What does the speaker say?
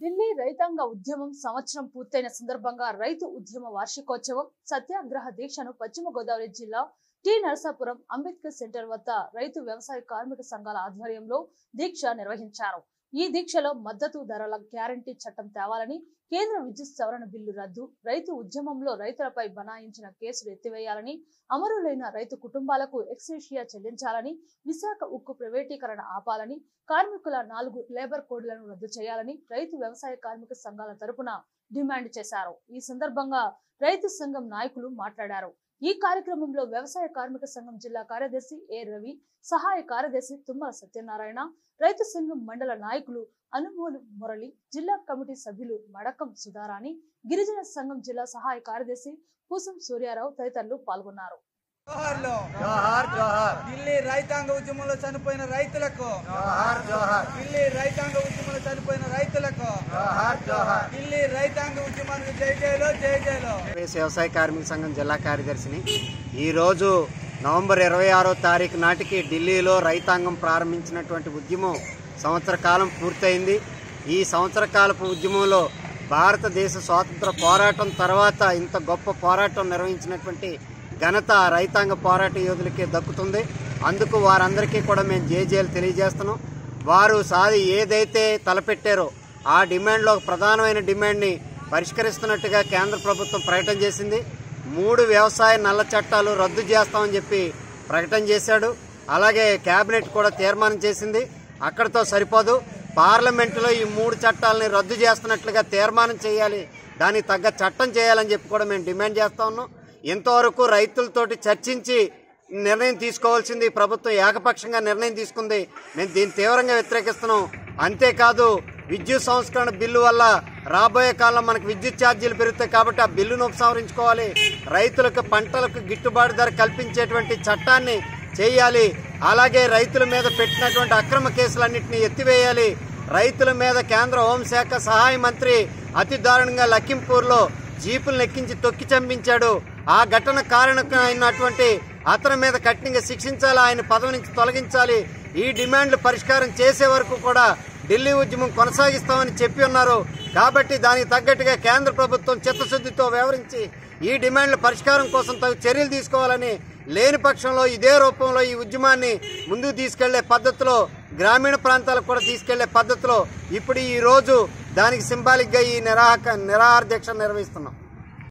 ఢిల్లీ రైతాంగ ఉద్యమం సంవత్సరం పూర్తయిన సందర్భంగా రైతు ఉద్యమ వార్షికోత్సవం సత్యాగ్రహ దీక్షను పశ్చిమ గోదావరి జిల్లా టి నరసాపురం అంబేద్కర్ సెంటర్ వద్ద రైతు వ్యవసాయ కార్మిక సంఘాల ఆధ్వర్యంలో దీక్ష నిర్వహించారు ఈ దీక్షలో మద్దతు ధరల గ్యారంటీ చట్టం తేవాలని కేంద్ర విద్యుత్ సవరణ బిల్లు రద్దు రైతు ఉద్యమంలో రైతులపై బనాయించిన కేసులు ఎత్తివేయాలని అమరులైన రైతు కుటుంబాలకు ఎక్స్రేషియా చెల్లించాలని విశాఖ ఉక్కు ప్రైవేటీకరణ ఆపాలని కార్మికుల నాలుగు లేబర్ కోడ్లను రద్దు చేయాలని రైతు వ్యవసాయ కార్మిక సంఘాల తరపున డిమాండ్ చేశారు ఈ సందర్భంగా రైతు సంఘం నాయకులు మాట్లాడారు ఈ కార్యక్రమంలో వ్యవసాయ కార్మిక సంఘం జిల్లా కార్యదర్శి ఏ రవి సహాయ కార్యదర్శి తుమ్మల సత్యనారాయణ రైతు సంఘం మండల నాయకులు అనుమోలు మురళి జిల్లా కమిటీ సభ్యులు మడకం సుధారాణి గిరిజన సంఘం జిల్లా సహాయ కార్యదర్శి పూసం సూర్యారావు తదితరులు పాల్గొన్నారు జోహార్లో జోహార్ జోహార్ ఢిల్లీ రైతాంగ ఉద్యమంలో చనిపోయిన రైతులకు జోహార్ జోహార్ ఢిల్లీ రైతాంగ ఉద్యమంలో చనిపోయిన రైతులకు జోహార్ జోహార్ ఢిల్లీ రైతాంగ ఉద్యమానికి జై జైలో జై జైలో ఆంధ్రప్రదేశ్ వ్యవసాయ కార్మిక సంఘం జిల్లా కార్యదర్శిని ఈరోజు నవంబర్ ఇరవై ఆరో తారీఖు నాటికి ఢిల్లీలో రైతాంగం ప్రారంభించినటువంటి ఉద్యమం సంవత్సర కాలం పూర్తయింది ఈ సంవత్సర కాలపు ఉద్యమంలో భారతదేశ స్వాతంత్ర పోరాటం తర్వాత ఇంత గొప్ప పోరాటం నిర్వహించినటువంటి ఘనత ఆ రైతాంగ పోరాట యోధులకే దక్కుతుంది అందుకు వారందరికీ కూడా మేము జేజేలు తెలియజేస్తున్నాం వారు సాది ఏదైతే తలపెట్టారో ఆ డిమాండ్లో ఒక ప్రధానమైన డిమాండ్ని పరిష్కరిస్తున్నట్టుగా కేంద్ర ప్రభుత్వం ప్రకటన చేసింది మూడు వ్యవసాయ నల్ల చట్టాలు రద్దు చేస్తామని చెప్పి ప్రకటన చేశాడు అలాగే కేబినెట్ కూడా తీర్మానం చేసింది అక్కడితో సరిపోదు పార్లమెంటులో ఈ మూడు చట్టాలని రద్దు చేస్తున్నట్లుగా తీర్మానం చేయాలి దానికి తగ్గ చట్టం చేయాలని చెప్పి కూడా మేము డిమాండ్ చేస్తా ఉన్నాం ఇంతవరకు రైతులతోటి చర్చించి నిర్ణయం తీసుకోవాల్సింది ఈ ప్రభుత్వం ఏకపక్షంగా నిర్ణయం తీసుకుంది మేము దీన్ని తీవ్రంగా వ్యతిరేకిస్తున్నాం అంతేకాదు విద్యుత్ సంస్కరణ బిల్లు వల్ల రాబోయే కాలంలో మనకు విద్యుత్ ఛార్జీలు పెరుగుతాయి కాబట్టి ఆ బిల్లును ఉపసంహరించుకోవాలి రైతులకు పంటలకు గిట్టుబాటు ధర కల్పించేటువంటి చట్టాన్ని చేయాలి అలాగే రైతుల మీద పెట్టినటువంటి అక్రమ కేసులన్నింటినీ ఎత్తివేయాలి రైతుల మీద కేంద్ర హోంశాఖ సహాయ మంత్రి అతి దారుణంగా లఖింపూర్లో జీపులను ఎక్కించి తొక్కి చంపించాడు ఆ ఘటన కారణం అయినటువంటి అతని మీద కఠినంగా శిక్షించాలి ఆయన పదవి నుంచి తొలగించాలి ఈ డిమాండ్లు పరిష్కారం చేసే వరకు కూడా ఢిల్లీ ఉద్యమం కొనసాగిస్తామని చెప్పి ఉన్నారు కాబట్టి దానికి తగ్గట్టుగా కేంద్ర ప్రభుత్వం చిత్తశుద్ధితో వ్యవహరించి ఈ డిమాండ్ల పరిష్కారం కోసం తగు చర్యలు తీసుకోవాలని లేని పక్షంలో ఇదే రూపంలో ఈ ఉద్యమాన్ని ముందుకు తీసుకెళ్లే పద్ధతిలో గ్రామీణ ప్రాంతాలకు కూడా తీసుకెళ్లే పద్ధతిలో ఇప్పుడు ఈ రోజు దానికి సింబాలిక్ గా ఈ నిరాహక నిరాహార దీక్ష నిర్వహిస్తున్నాం